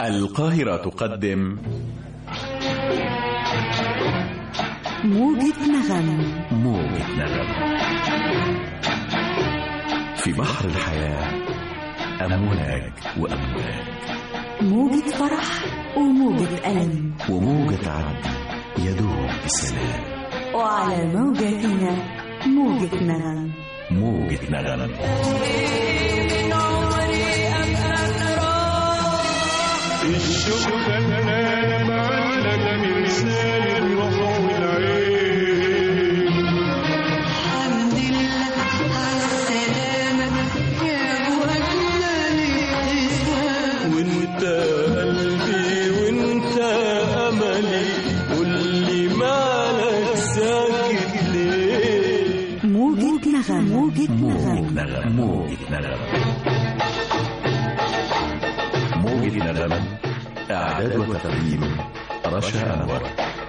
القاهرة تقدم موجة نغم موجة نغم في بحر الحياة أمواج وأمواج موجة فرح وموجة ألم وموجة عدل يدوب بسلام وعلى موجتنا موجة نغم موجة نغم الشوق فنان معلق مرسال الروح والعين الحمد لله على السلامة يا وجنا الابتسام وانت قلبي وانت املي قولي مالك ساكت ليه موجة نغم موجة موجة نغم نغم موجة نغم موجة نغم إعداد وتقديم رشا أنور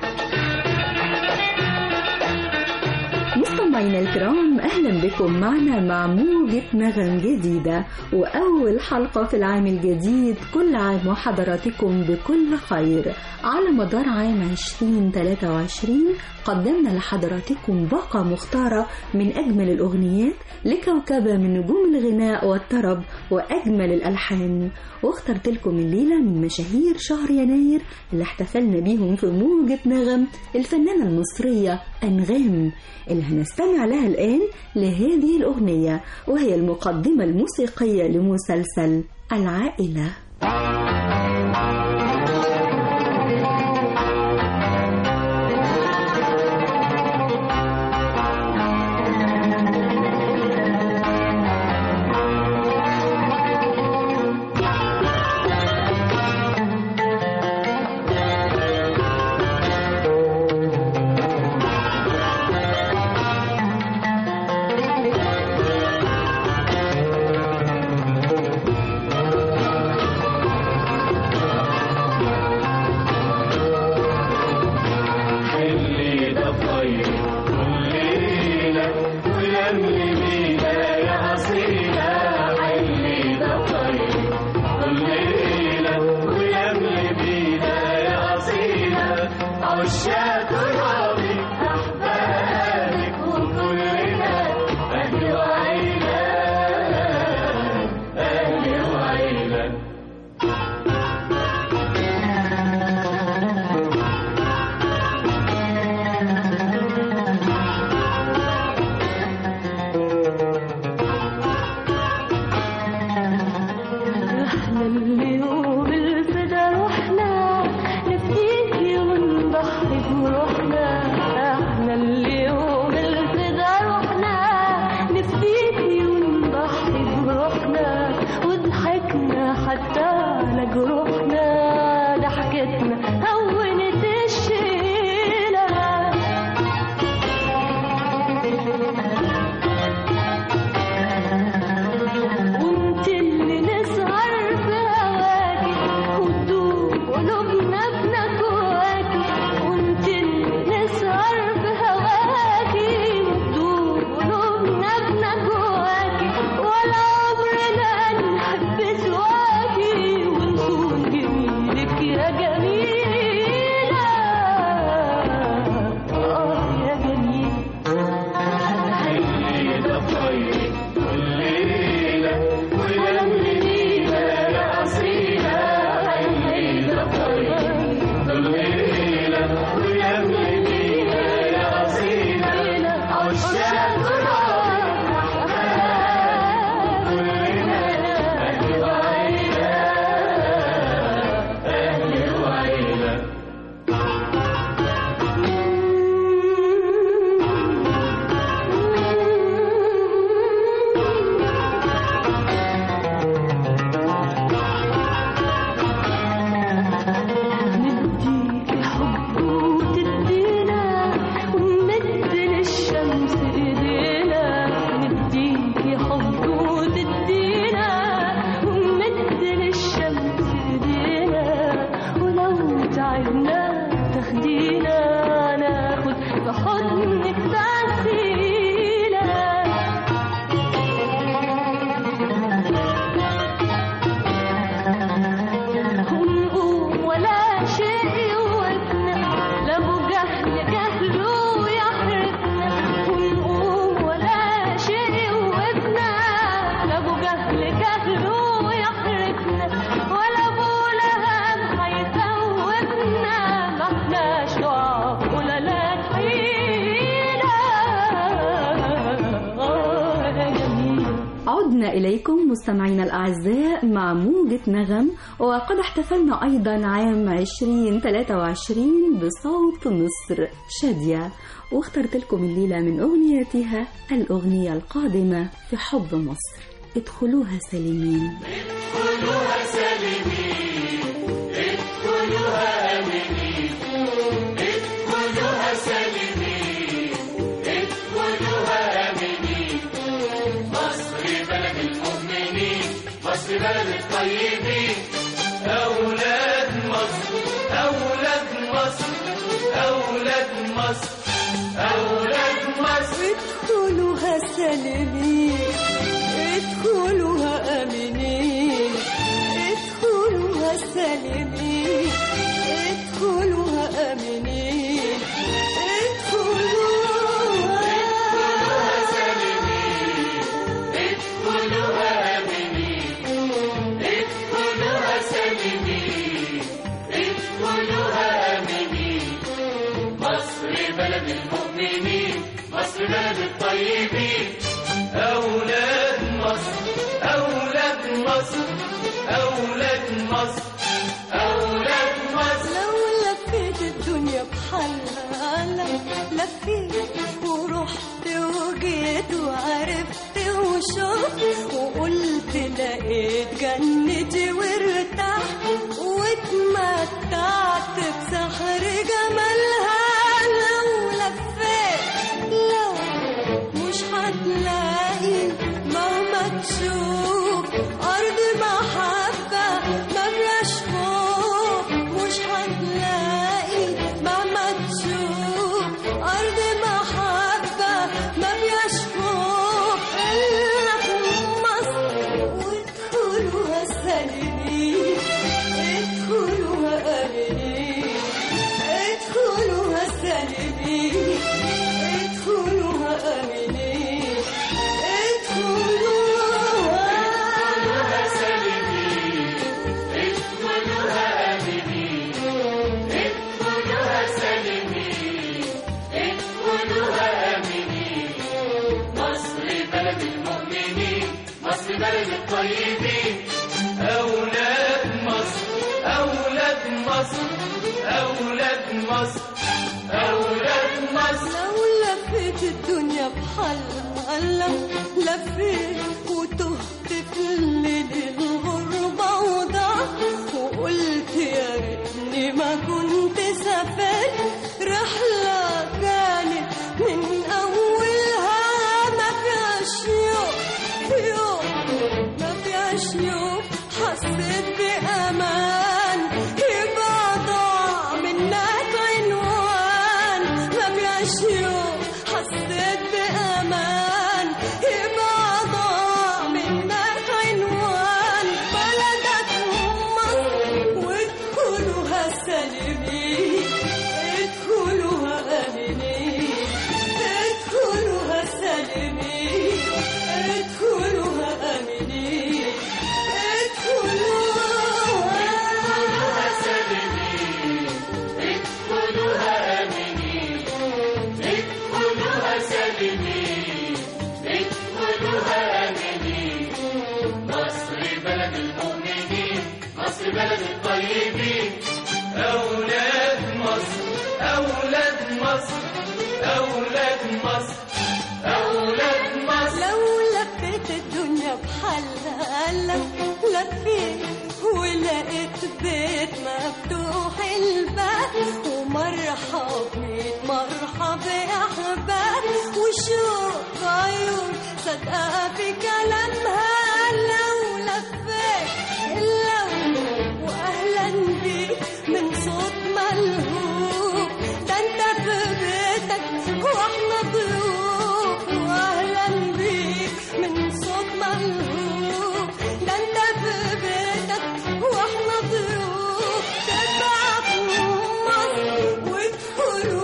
مستمعينا الكرام اهلا بكم معنا مع موجة نغم جديدة واول حلقة في العام الجديد كل عام وحضراتكم بكل خير على مدار عام 2023 قدمنا لحضراتكم باقة مختارة من اجمل الاغنيات لكوكبة من نجوم الغناء والطرب واجمل الالحان واخترت لكم الليلة من مشاهير شهر يناير اللي احتفلنا بيهم في موجة نغم الفنانة المصرية أنغام اللي هنستمع لها الآن لهذه الأغنية وهي المقدمة الموسيقية لمسلسل العائلة اللي ده طيب كل ليلة ويملي بينا يا أصيلة اللي ده طيب كل ليلة ويملي بينا يا أصيلة عشاق ترابي أحبابك وكلنا أهل وعيلة أهل وعيلة احنا اليوم الفدا روحنا نفديكي ونضحي بروحنا احنا اليوم الفدا روحنا نفديكي ونضحي بروحنا وضحكنا حتى على جروحنا ضحكتنا هونت الشيله وانت اللي نسهر في هواكي وتدوب قلوبنا بنكواكي وانت اللي نسهر في هواكي وتدوب قلوبنا بنكواكي ولا عمرنا نحب سواكي ونصون جميلك يا جميلة اه يا جميلة اللي ده طيب كل ليلة ويملي بينا يا أصيلة اللي ده طيب كل ليلة ويملي بينا يا أصيلة عشاق ترابي أحباب كلنا أهل وعيلة أهل وعيلة نديك حب وتدينا ونمد للشمس ايدينا نديك حب وتدينا ونمد للشمس ايدينا ولو تعبنا تاخدينا ناخد في حضنك تعسينا ونقول عدنا إليكم مستمعينا الأعزاء مع موجة نغم وقد احتفلنا أيضا عام 2023 بصوت مصر شادية واخترت لكم الليلة من أغنياتها الأغنية القادمة في حب مصر ادخلوها سالمين أولاد مصر أولاد مصر أولاد مصر أولاد مصر ادخلوها سالمين ادخلوها امنين ادخلوها سالمين ادخلوها امنين ادخلوها أولاد مصر أولاد مصر أولاد مصر أولاد مصر لو لفيت الدنيا بحالها لفيت ورحت وجيت وعرفت وشفت وقلت لقيت جنتي وارتحت واتمتعت بسحر جمالها لو لفيت لو مش هتلاقي مهما تشوف أرض محبة ما فيهاش خوف مش هتلاقي مهما تشوف أرض محبة ما فيهاش خوف إلا في مصر وادخلوها سالمين ادخلوها آمنين ادخلوها سالمين ادخلوها آمنين ادخلوها أولاد مصر أولاد مصر أولاد مصر أولاد مصر لو لفيت الدنيا بحالها لو لفيت وتهت في الليل الغربة وضعت وقلت يا ريتني ما كنت سافرت رحلة كانت من أولها ما فيهاش يوم يوم ما فيهاش يوم حسيت بأمان يبقى ضاع منك عنوان ما فيهاش يوم حسيت بأمان يبقى ضاع منك عنوان بلدك مصر وادخلوها سالمين ادخلوها آمنين ادخلوها سالمين ادخلوها آمنين ادخلوها أولاد مصر أولاد مصر أولاد مصر أولاد مصر لو لفيت الدنيا بحالها لو لفيت ولقيت بيت مفتوح الباب ومرحب ميت مرحب أحباب وشوق عيون صدقة في كلامها لو لفيت لو وأهلا بيك من صوت ملهوب ده انت في بيتك واحنا ضيوف واهلا بيك من صوت ملهوب ده انت في بيتك واحنا ضيوف تبع في مصر وادخلوا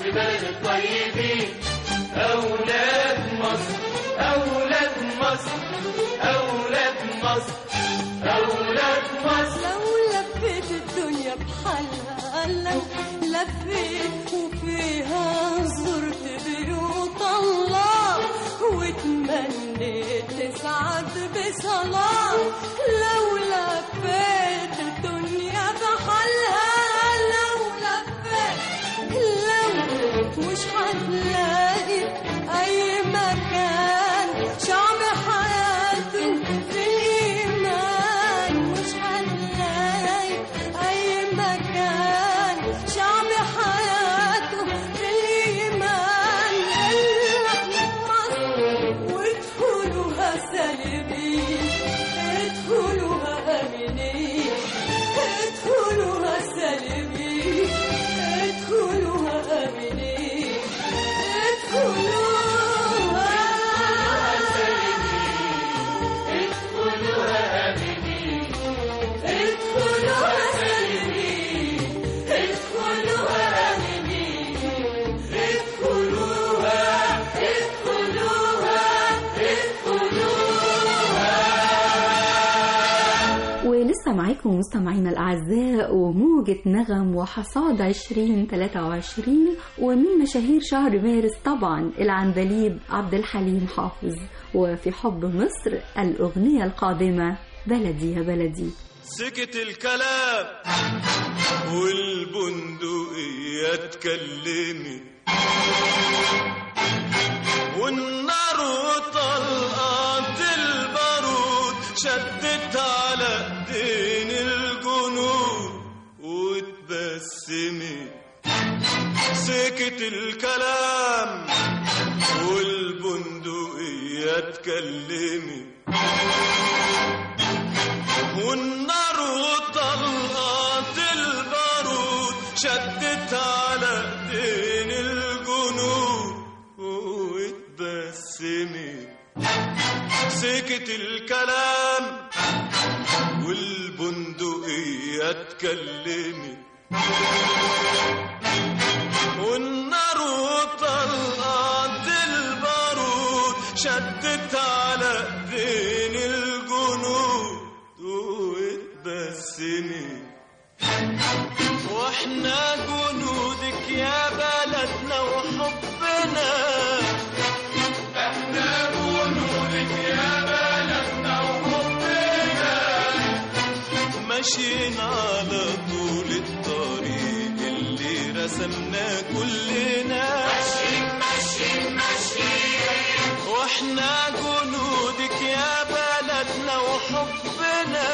في بلد الطيبين أولاد مصر أولاد مصر أولاد مصر أولاد مصر لو لفيت الدنيا بحالها لو لفيت وفيها زرت بيوت الله وتمنيت تسعد بصلاة لو لفيت الدنيا بحالها لو لفيت لو مش هتلاقي أي مكان شعب حياته في الإيمان مش هنلاقي أي مكان شعب حياته في الإيمان إلا في مصر وادخلوها سالمين ادخلوها آمنين ادخلوها سالمين ادخلوها آمنين ادخلوها ادخلوها سالمين ادخلوها آمنين ادخلوها ادخلوها ولسه معاكم مستمعينا الأعزاء وموجة نغم وحصاد 2023 ومن مشاهير شهر مارس طبعا العندليب عبد الحليم حافظ وفي حب مصر الأغنية القادمة بلدي يا بلدي سكت الكلام والبندقية اتكلمت والنار وطلقات البارود شدت على ايدين الجنود واتبسمت سكت الكلام والبندقية اتكلمت والنار وطلقات البارود شدت على ايدين الجنود واتبسمت سكت الكلام والبندقية اتكلمت والنار وطلقات البارود شدت على ايدين الجنود واتبسمت واحنا جنودك يا بلدنا وحبنا احنا جنودك يا بلدنا وحبنا ماشيين على طول الطريق اللي رسمناه كلنا ماشيين ماشيين ماشيين واحنا جنودك يا بلدنا وحبنا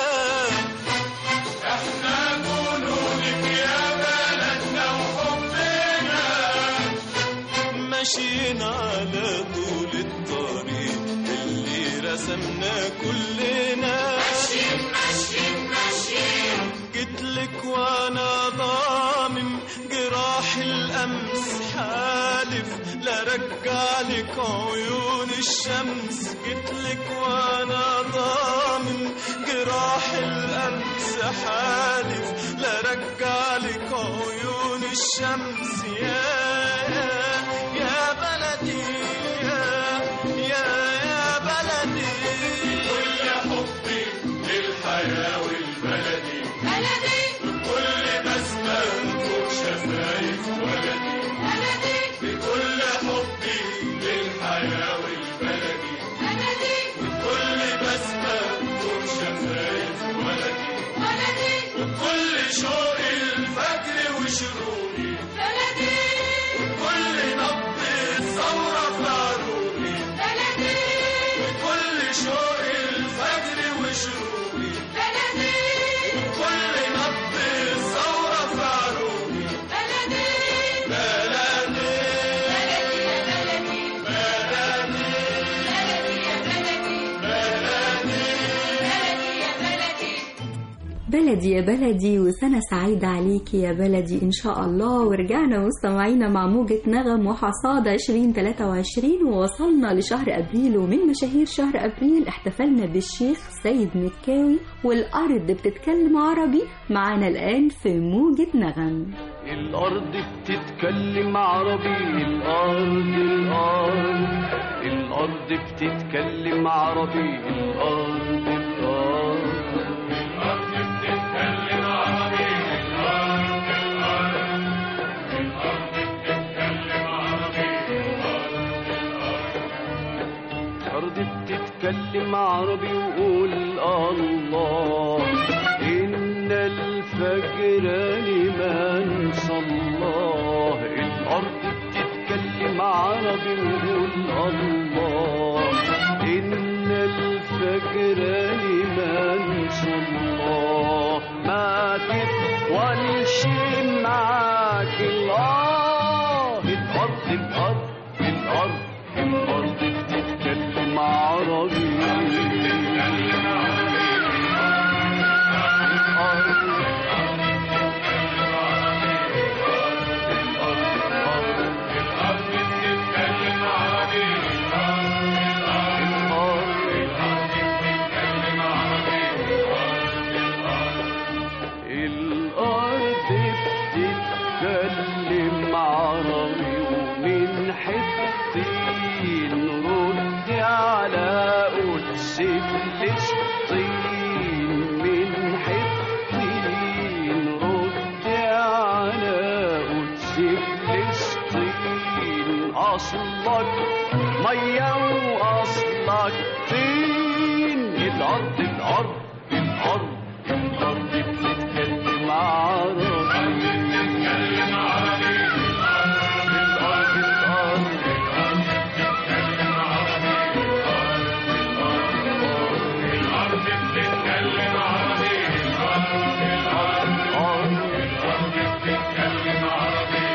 احنا جنودك يا بلدنا وحبنا ماشيين على طول الطريق اللي رسمناه كلنا ماشيين ماشيين ماشيين جيتلك وانا ضامن جراح الامس حالف لا رجع لك عيون الشمس جيتلك وانا ضامن جراح الامس حالف لا رجع لك عيون الشمس يا يا بلدي يا يا يا بلدي كل حبي للحياة والبلدي بلدي كل بسمة فوق شفايف ولدي بلدي بكل حبي للحياة والبلدي بلدي كل بسمة فوق شفايف ولدي بلدي كل شوق الفجر وشروقي بلدي كل نبض الثورة في عروقي بلدي كل شوق الفجر وشروقي بلدي كل نبض الثورة في عروقي بلدي بلدي بلدي يا بلدي بلدي بلدي يا بلدي بلدي بلدي يا بلدي وسنة سعيدة عليك يا بلدي إن شاء الله ورجعنا مستمعينا مع موجة نغم وحصاد 2023 ووصلنا لشهر أبريل ومن مشاهير شهر أبريل احتفلنا بالشيخ سيد مكاوي والأرض بتتكلم عربي معانا الآن في موجة نغم الأرض بتتكلم عربي الأرض الأرض الأرض بتتكلم عربي الأرض الأرض الأرض بتتكلم عربي وقول الله إن الفجر لمن صلاه الأرض بتتكلم عربي وقول الله إن الفجر لمن صلاه ما تطولش معاك الآه الأرض الأرض الأرض الأرض بتتكلم عربي الأرض بتتكلم عربي ومن حتين رد على قدس فلسطين من حتين رد على قدس فلسطين أصلك مية وأصلك طين الأرض الأرض الأرض الأرض بتتكلم عربي بتتكلم عربي الأرض الأرض الأرض بتتكلم عربي الأرض بتتكلم عربي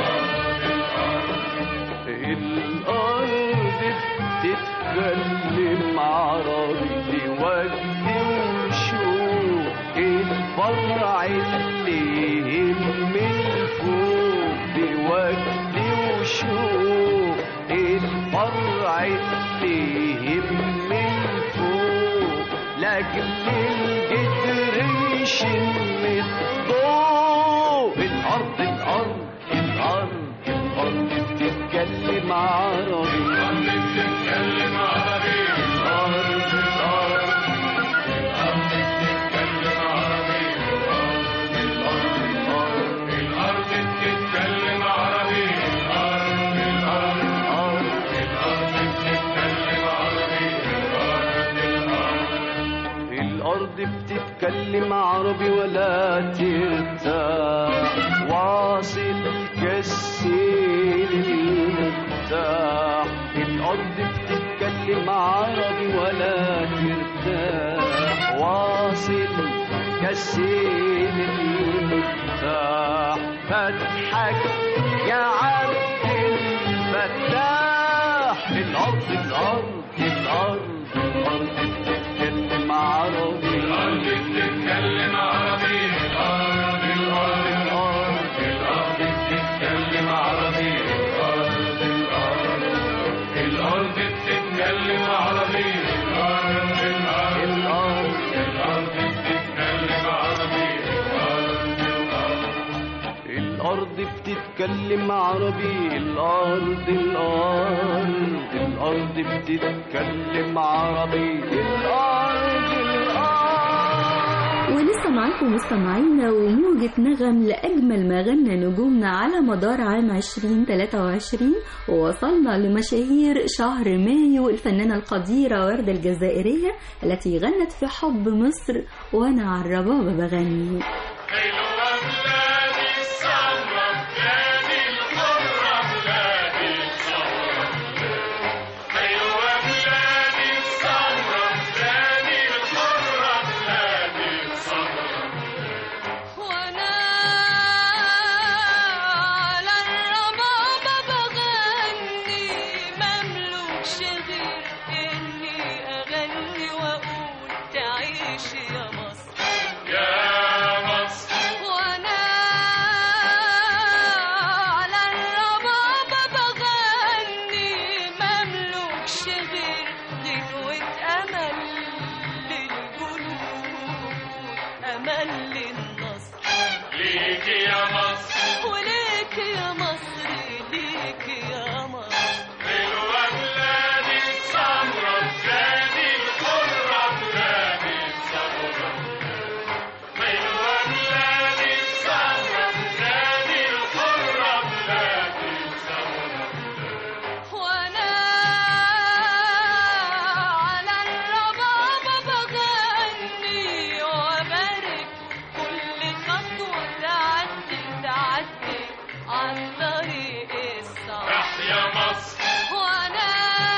الأرض بتتكلم عربي ودي وشوق الفرع اللي يهم الفوق بودي وشوق الفرع اللي يهم الفوق لاجل الجدر يشم الضوء الأرض الأرض الأرض الأرض بتتكلم عربي الأرض بتتكلم عربي الأرض الأرض الأرض بتتكلم عربي الأرض الأرض الأرض بتتكلم عربي الأرض الأرض الأرض بتتكلم عربي الأرض بتتكلم عربي ولا ترتاح واصل كالسيل المفتاح الأرض بتتكلم عربي ولا ترتاح واصل كالسيل المفتاح فتحك يا عبد الفتاح الأرض الأرض الأرض الأرض بتتكلم عربي الأرض بتتكلم عربي الأرض الأرض الأرض الأرض بتتكلم عربي الأرض الأرض الأرض بتتكلم عربي الأرض الأرض الأرض الأرض بتتكلم عربي الأرض بتتكلم عربي الأرض الأرض الأرض بتتكلم عربي الأرض الأرض ولسه معاكم مستمعينا وموجة نغم لأجمل ما غنى نجومنا على مدار عام 2023 ووصلنا لمشاهير شهر مايو الفنانة القديرة وردة الجزائرية التي غنت في حب مصر وأنا على الربابة بغني حلوة بلادي السمرة بلادي الحرة بلادي الثورة حلوة بلادي السمرة بلادي الحرة بلادي الثورة وانا على الربابة بغني مملوكش غير اني اغني واقول تعيش يا مصر يا تحيا مصر وانا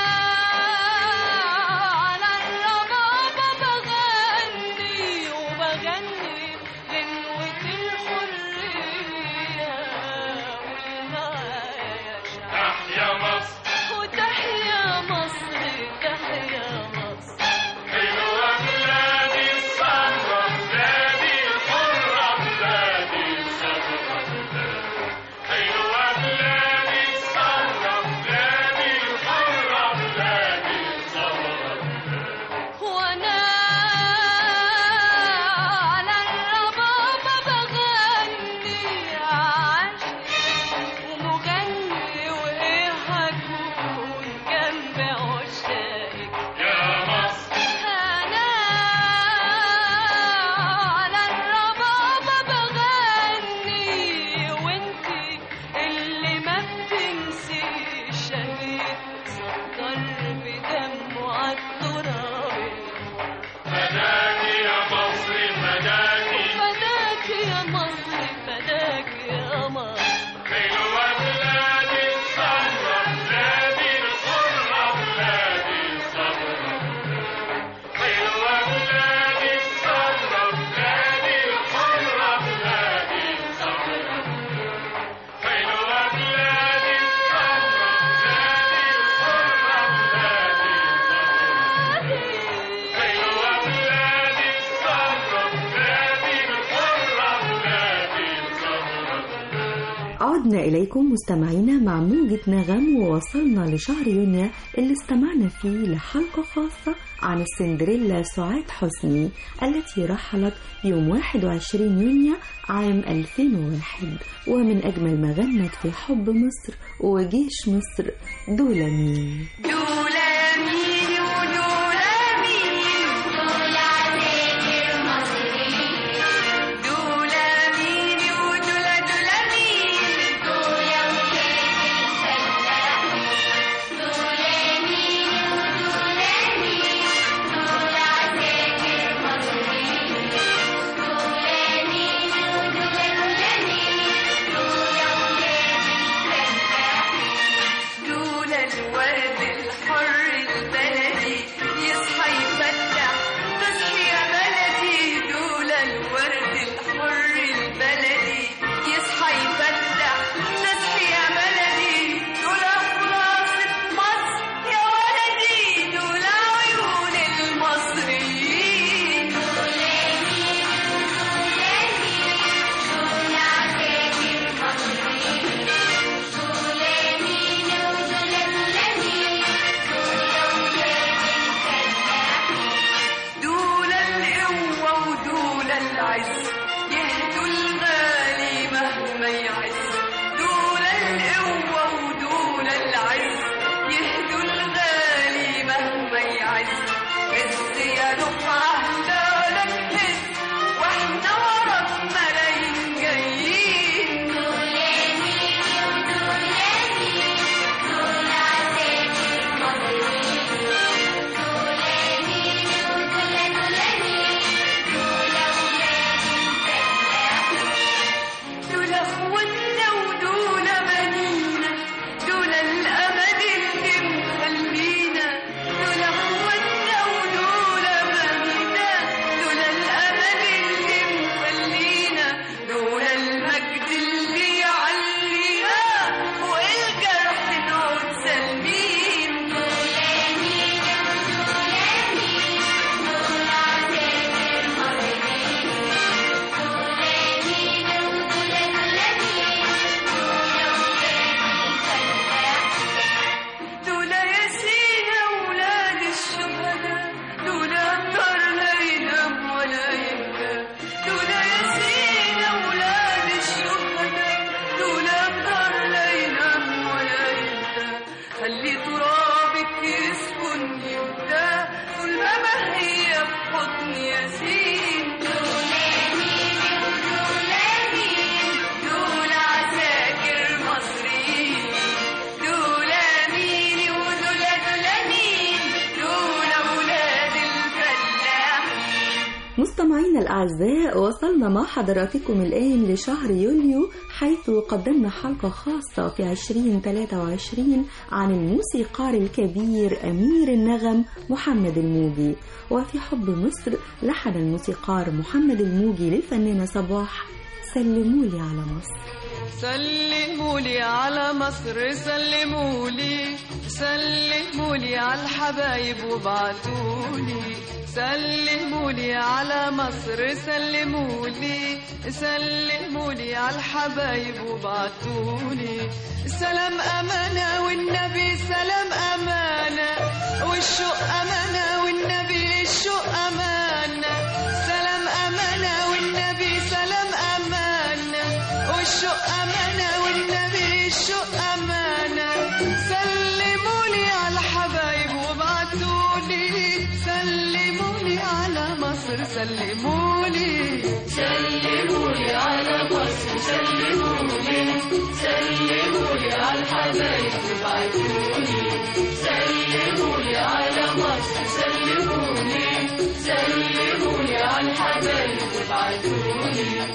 على الربابة بغني وبغني غنوة الحرية والمعايا شعب تحيا مصر وتحيا مصر تحيا مصر حلوة بلادي السمرة بلادي الحرة بلادي الخضرة حلوة بلادي السمرة بلادي الحرة بلادي الخضرة وانا على الربابة بغني عاشق ومغني وايه هكون جنب عشاقك يا مصر انا على الربابة بغني وانتي اللي ما بتنسيش شهيد سكر بدمه عالتراب فداكي يا مصر فداكي فداك يا مصر فداك يا مصر حلوة بلادي السمرة بلادي الحرة بلادي الخضرة حلوة بلادي السمرة بلادي الحرة بلادي الخضرة حلوة بلادي السمرة بلادي الحرة بلادي الخضرة حلوة بلادي السمرة بلادي الحرة بلادي الخضرة عدنا إليكم مستمعينا مع موجة نغم ووصلنا لشهر يونيو اللي استمعنا فيه لحلقة خاصة عن السندريلا سعاد حسني التي رحلت يوم 21 يونيو عام 2001 ومن أجمل ما غنت في حب مصر وجيش مصر دول مين دولا مين ودولا مين دولا عساكر مصريين دولا مين ودولا دولا مين دولا وكاتب فلاحين دولا مين ودولا مين دولا عساكر مصريين دولا مين ودولا دولا مين دولا وكاتب فلاحين دول الورد الحر الأعزاء وصلنا مع حضراتكم الآن لشهر يوليو حيث قدمنا حلقة خاصة في 2023 عن الموسيقار الكبير أمير النغم محمد الموجي وفي حب مصر لحن الموسيقار محمد الموجي للفنانة صباح سلمولي على مصر سلمولي على مصر سلمولي سلمولي على الحبايب وبعتولي سلمولي على مصر سلمولي سلمولي على الحبايب وبعتولي سلام أمانة والنبي سلام أمانة والشوق أمانة والنبي الشوق أمانة سلام أمانة والنبي سلام أمانة والشوق أمانة والنبي الشوق أمانة سلمولي على الحبايب وبعتولي سلمولي على مصر سلمولي سلمولي على مصر سلمولي سلمولي على الحبايب وبعتولي سلمولي على مصر سلمولي سلمولي على الحبايب وبعتولي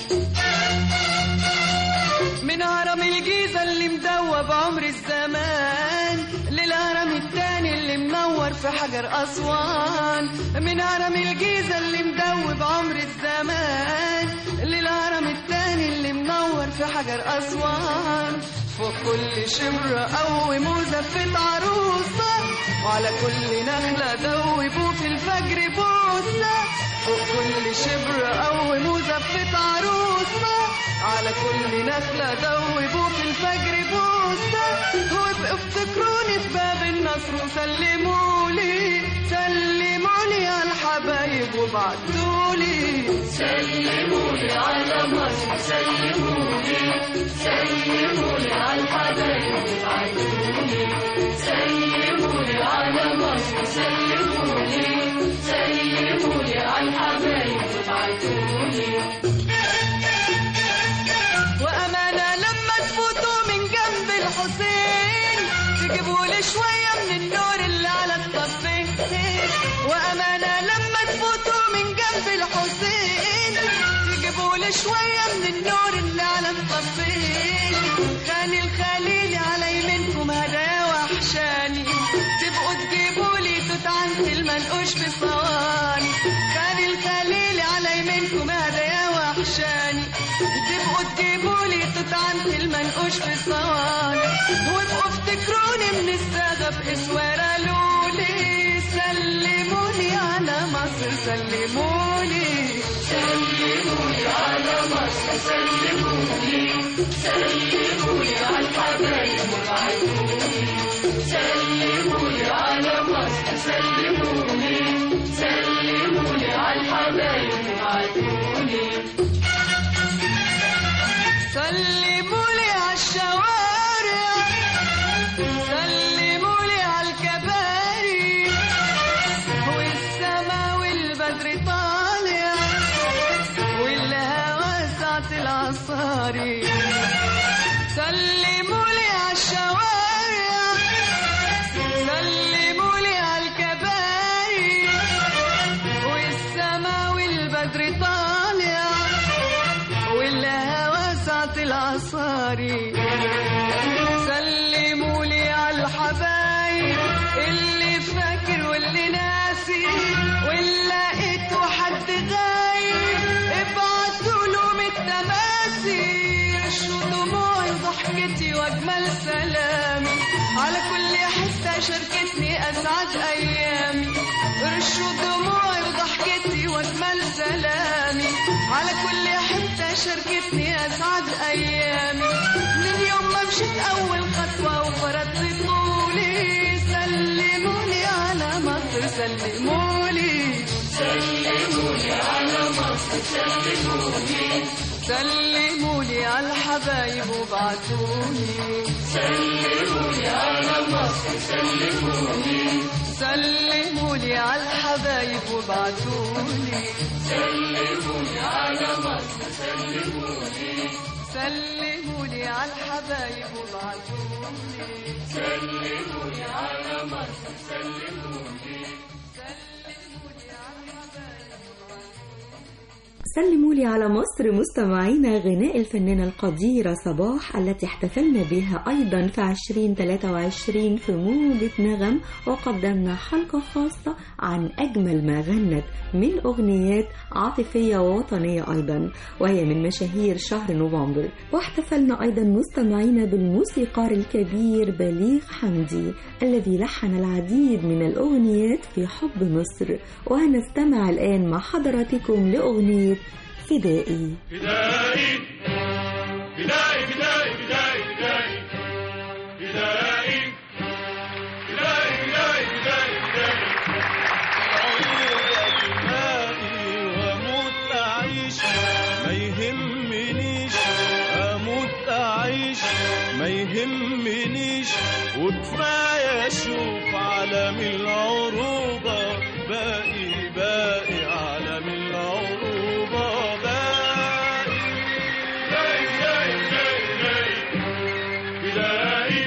من هرم الجيزة اللي مدوب عمر الزمان للهرم التاني اللي منور في حجر أسوان من هرم الجيزة اللي مدوب عمر الزمان للهرم التاني اللي منور في حجر أسوان فوق كل شبر قوم وزفت عروسة وعلى كل نخلة دوبوا في الفجر بوسة فوق كل شبر قوم وزفت عروسة على كل نخلة دوبوا في الفجر بوسة وابقوا افتكروني في باب النصر وسلمولي سلمولي على الحبايب وبعتولي سلمولي على مصر سلمولي سلمولي على الحبايب وبعتولي سلمولي على مصر سلمولي سلمولي على الحبايب وبعتولي وأمانة لما تفوتوا من جنب الحسين تجيبوا لي شوية من النور اللي على الطفين وأمانة لما تفوتوا من جنب الحسين تجيبوا لي شوية من النور اللي على الطفين خاني الخليل على يمينكم هدايا وحشاني تبقوا تجيبوا لي توت عنت المنقوش في صواني خاني الخليل على يمينكم هدايا وحشاني تبقوا تجيبوا لي توت عنت المنقوش في صواني وابقوا افتكروني من الساغة بإسوارة لولي سلموني على مصر سلموني سلموني على مصر سلموني سلموني على الحبايب وبعتوني سلموني على مصر سلموني سلموني على الحبايب وبعتوني سلمولي على الشوارع سلمولي على الكباري والسما والبدر طالع والهوى ساعة العصاري سلمولي على الشوارع سلمولي على الكباري والسما والبدر طالع والهوى ساعة العصاري سلمولي على الحبايب اللي فاكر واللي ناسي واللي لقيته حد غايب ابعتوا له من التماسي رشوا دموعي ضحكتي واجمل سلامي على كل حتة شاركتني اسعد ايامي رشوا دموعي وضحكتي واجمل سلامي على كل حتة شاركتني اسعد ايامي من يوم ما مشيت اول خطوة وفرضت طولي سلموني على مصر سلموني سلموني على مصر سلموني سلموني على الحبايب وبعتوني سلموني على مصر سلموني سلموني على الحبايب وبعتوني سلموني على مصر سلموني سلموني على الحبايب وبعتوني سلموني على مصر سلموني سلموني على الحبايب وبعتوني سلموا لي على مصر مستمعينا غناء الفنانة القديرة صباح التي احتفلنا بها أيضا في 2023 في موجة نغم وقدمنا حلقة خاصة عن أجمل ما غنت من أغنيات عاطفية ووطنية أيضا وهي من مشاهير شهر نوفمبر واحتفلنا أيضا مستمعينا بالموسيقار الكبير بليغ حمدي الذي لحن العديد من الأغنيات في حب مصر وهنستمع الآن مع حضراتكم لأغنية فدائي بدائي بدائي بدائي بدائي بدائي بدائي بدائي بدائي بدائي بدائي أبنائي وأموت أعيش ما يهمنيش أموت أعيش ما يهمنيش وكفاية أشوف عالم العروبة باقي باقي عالم العروبة باقي بدائي بدائي بدائي بدائي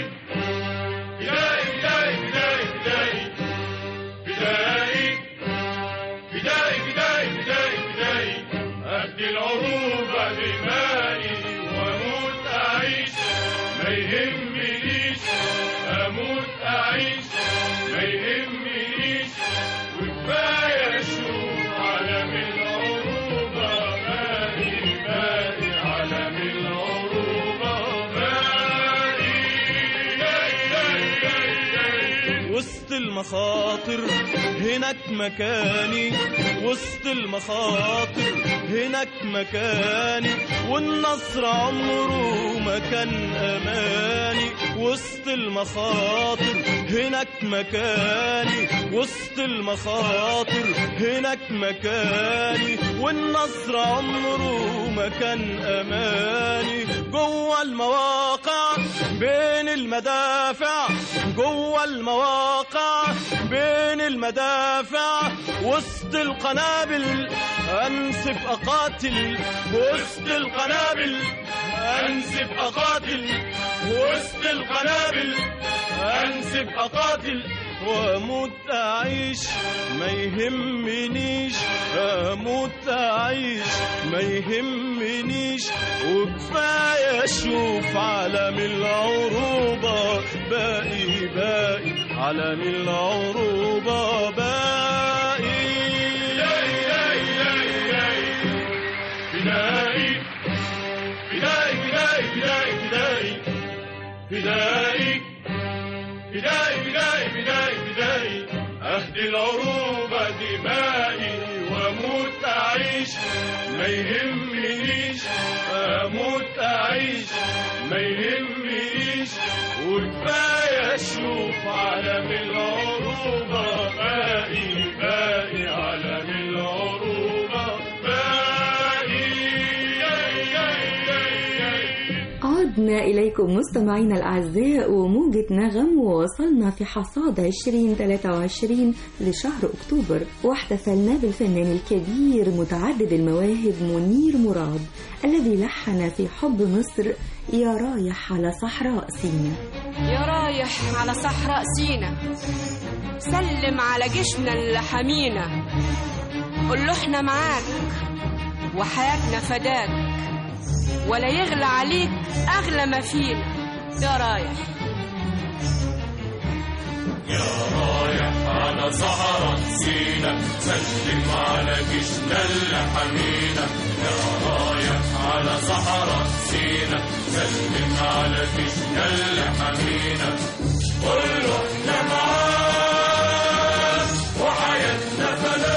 بدائي بدائي بدائي بدائي بدائي بدائي بدائي بدائي أهدي العروبة دمائي وأموت أعيش ما يهمنيش أموت أعيش ما يهمنيش وكفاية أشوف عالم العروبة باقي باقي عالم العروبة باقي باقي باقي باقي باقي وسط المخاطر هناك مكاني وسط المخاطر هناك مكاني والنصر عمره ما كان أماني وسط المخاطر هناك مكاني وسط المخاطر هناك مكاني والنصر عمره ما كان أماني جوه المواقع بين المدافع جوه المواقع بين المدافع وسط القنابل انسف اقاتل وسط القنابل انسف اقاتل وسط القنابل انسف اقاتل واموت اعيش ما يهمنيش اموت اعيش ما يهمنيش وكفايه اشوف عالم العروبه باقي باقي عالم العروبه باقي بدائي بدائي بدائي بدائي بدائي بدائي بدائي بدائي بدائي بدائي أهدي العروبة دمائي وأموت أعيش ما يهمنيش أموت أعيش ما يهمنيش وكفاية أشوف عالم العروبة باقي باقي عالم العروبة باقي عدنا إليكم مستمعينا الأعزاء وموجة نغم ووصلنا في حصاد 2023 لشهر أكتوبر واحتفلنا بالفنان الكبير متعدد المواهب منير مراد الذي لحن في حب مصر يا رايح على صحراء سينا يا رايح على صحراء سينا سلم على جيشنا اللي حمينا قول له احنا معاك وحياتنا فداك ولا يغلى عليك اغلى ما فينا يا رايح على صحراء سينا سلم على جيشنا اللي حمينا يا رايح على صحراء سينا سلم على جيشنا اللي حمينا قول له احنا معاك وحياتنا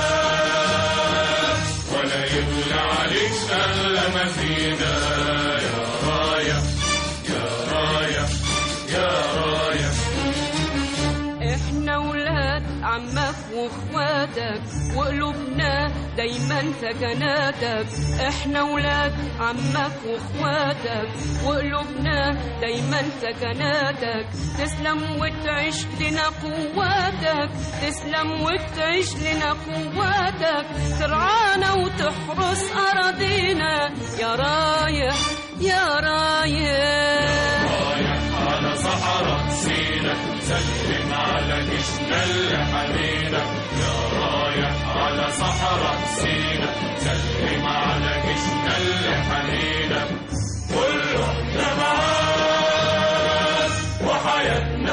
فداك ولا يغلى عليك الا ما فينا يا رايح يا رايح يا رايح احنا ولاد عمك واخواتك وقلوبنا دايما سكناتك احنا ولاد عمك واخواتك وقلوبنا دايما سكناتك تسلم وتعيش لنا قواتك تسلم وتعيش لنا قواتك ترعانا وتحرس اراضينا يا رايح يا رايح رايح على صحراء سينا سلم على جيشنا اللي حمينا يا رايح على صحراء سينا سلم على جيشنا اللي حمينا كله احنا معاك وحياتنا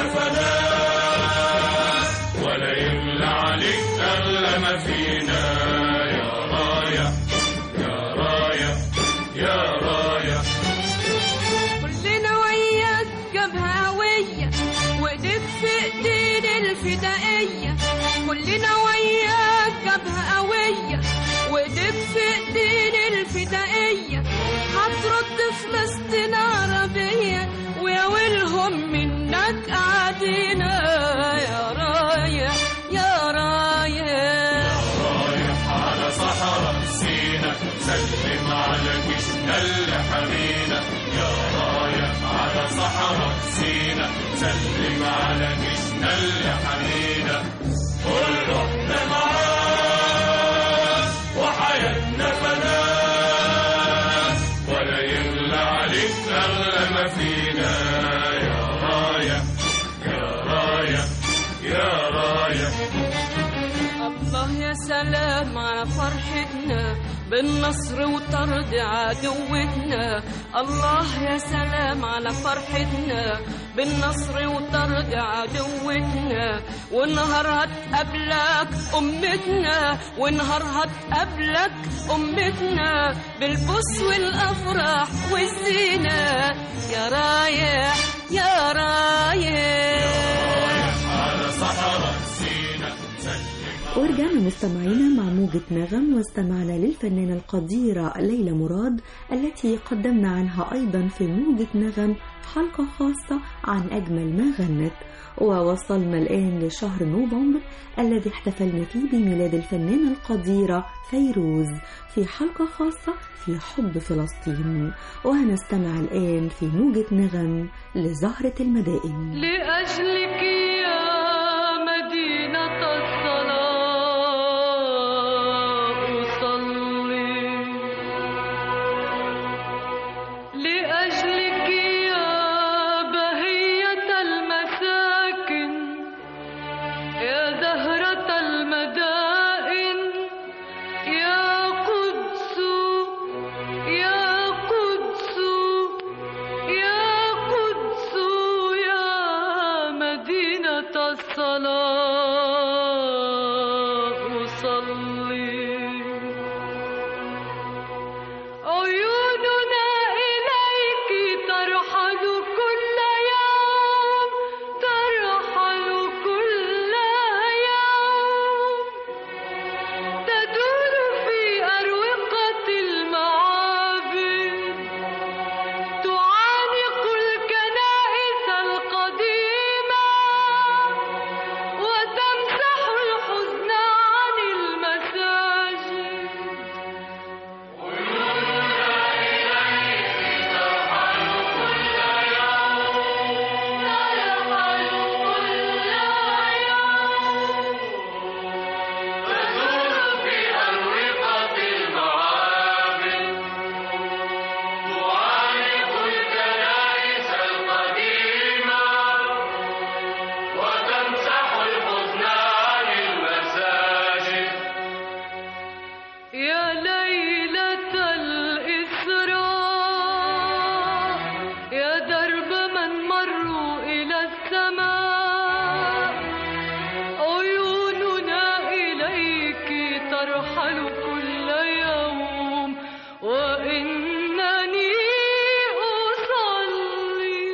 فداك ولا يملى عليك اغلى ما فينا يا رايح يا رايح يا رايح كلنا وياك جبهة قوية وايديك في ايدين الفدائية كلنا وياك جبهة قوية وايديك في ايدين الفدائية هترد فلسطين عربية ويا ويلهم منك قاعدين يا رايح يا رايح رايح على صحراء سينا سلم على جيشنا اللي حمينا يا رايح على صحراء سينا سلم على جيشنا اللي حمينا كله احنا معاك وحياتنا فداك ولا يغلى عليك اغلى ما فينا يا رايح يا رايح يا رايح الله يا سلام على فرحتنا بالنصر وطرد عدوتنا الله يا سلام على فرحتنا بالنصر وطرد عدوتنا ونهار هتقابلك أمتنا ونهار هتقابلك أمتنا بالبوس والأفراح والزينة يا رايح يا رايح على صحراء سينا سلم ورجعنا مستمعينا مع موجة نغم واستمعنا للفنانة القديرة ليلى مراد التي قدمنا عنها أيضا في موجة نغم حلقة خاصة عن أجمل ما غنت ووصلنا الآن لشهر نوفمبر الذي احتفلنا فيه بميلاد الفنانة القديرة فيروز في حلقة خاصة في حب فلسطين وهنستمع الآن في موجة نغم لزهرة المدائن لأجلك يا مدينة الصلاة أصلي لأجلك يا بهية المساكن يا زهرة المدائن يا قدس يا قدس يا قدس يا مدينة الصلاة أصلي عيوننا إليك ترحل كل يوم ترحل كل يوم تدور في أروقة المعابد تعانق الكنائس القديمة وتمسح الحزن عن المساجد يا ليلة الإسراء يا درب من مروا إلى السماء عيوننا إليك ترحل كل يوم وإنني أصلي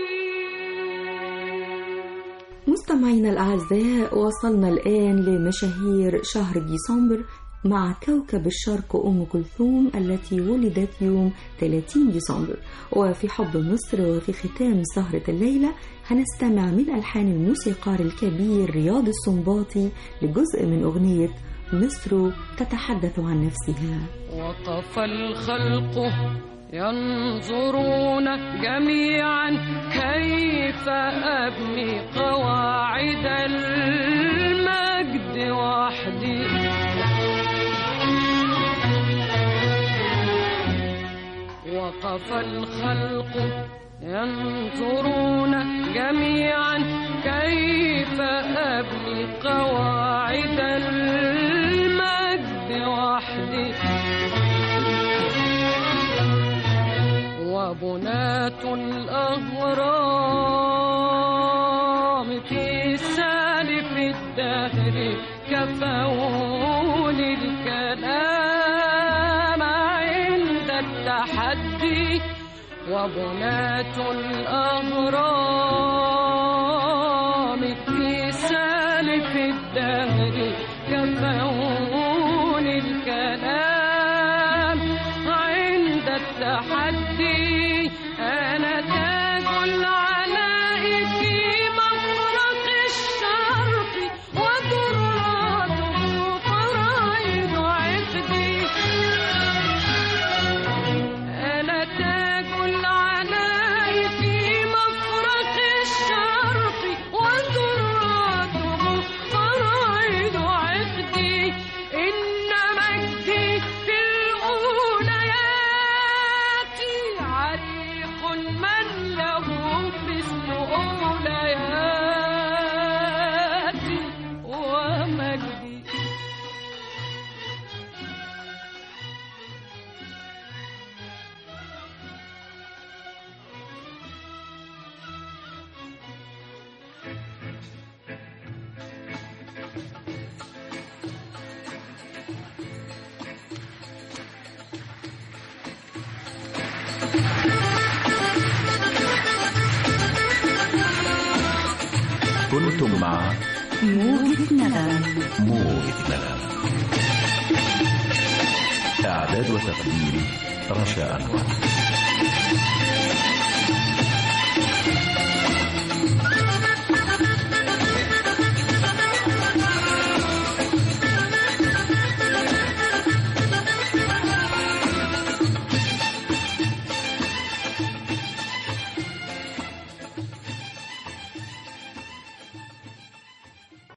مستمعينا الأعزاء وصلنا الآن لمشاهير شهر ديسمبر مع كوكب الشرق أم كلثوم التي ولدت يوم 30 ديسمبر وفي حب مصر وفي ختام سهرة الليلة هنستمع من ألحان الموسيقار الكبير رياض السنباطي لجزء من أغنية مصر تتحدث عن نفسها وقف الخلق ينظرون جميعا كيف أبني قواعد المجد وحدي وقف الخلق ينظرون جميعا الأغرام في سالف الدهر كفوني الكلام عند التحدي وبنات الأغرام في سالف الدهر كفوني الكلام عند التحدي أنا تاج العلاء في مفرق الشرق وذراته فرائض عقدي أنا تاج العلاء في مفرق الشرق وذراته فرائض عقدي إن مجدي في الأوليات عريق من له مثل أولياتي ومجدي كنتم مع موجة نغم موجة نغم إعداد وتقديم رشا أنور